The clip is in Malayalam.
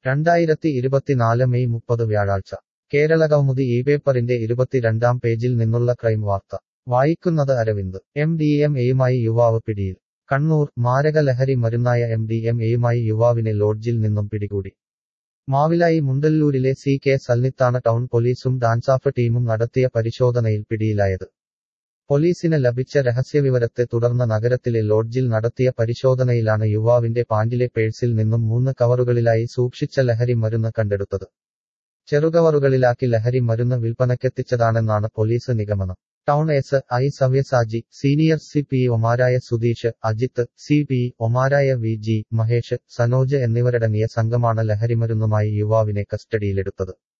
രണ്ടായിരത്തി ഇരുപത്തിനാല് മെയ് മുപ്പത് വ്യാഴാഴ്ച കേരളകൗമുദി ഈ പേപ്പറിന്റെ ഇരുപത്തിരണ്ടാം പേജിൽ നിന്നുള്ള ക്രൈം വാർത്ത വായിക്കുന്നത് അരവിന്ദ് എം ഡി എം എയുമായി യുവാവ് പിടിയിൽ കണ്ണൂർ മാരക ലഹരി മരുന്നായ എം ഡി എം എയുമായി യുവാവിനെ ലോഡ്ജിൽ നിന്നും പിടികൂടി മാവിലായി മുണ്ടല്ലൂരിലെ സി കെ സൽനിത്താണ് ടൗൺ പോലീസും ഡാൻസാഫ് ടീമും നടത്തിയ പരിശോധനയിൽ പിടിയിലായത് പോലീസിന് ലഭിച്ച രഹസ്യവിവരത്തെ തുടർന്ന് നഗരത്തിലെ ലോഡ്ജിൽ നടത്തിയ പരിശോധനയിലാണ് യുവാവിന്റെ പാൻറിലെ പേഴ്സിൽ നിന്നും മൂന്ന് കവറുകളിലായി സൂക്ഷിച്ച ലഹരി മരുന്ന് കണ്ടെടുത്തത് ചെറുകവറുകളിലാക്കി ലഹരി മരുന്ന് വിൽപ്പനക്കെത്തിച്ചതാണെന്നാണ് പോലീസ് നിഗമനം town S I Savyasachi senior C P ഒമാരായ സുധീഷ് അജിത്ത് സി പി ഒമാരായ വി ജി മഹേഷ് സനോജ് എന്നിവരടങ്ങിയ സംഘമാണ് ലഹരിമരുന്നുമായി യുവാവിനെ കസ്റ്റഡിയിലെടുത്തത്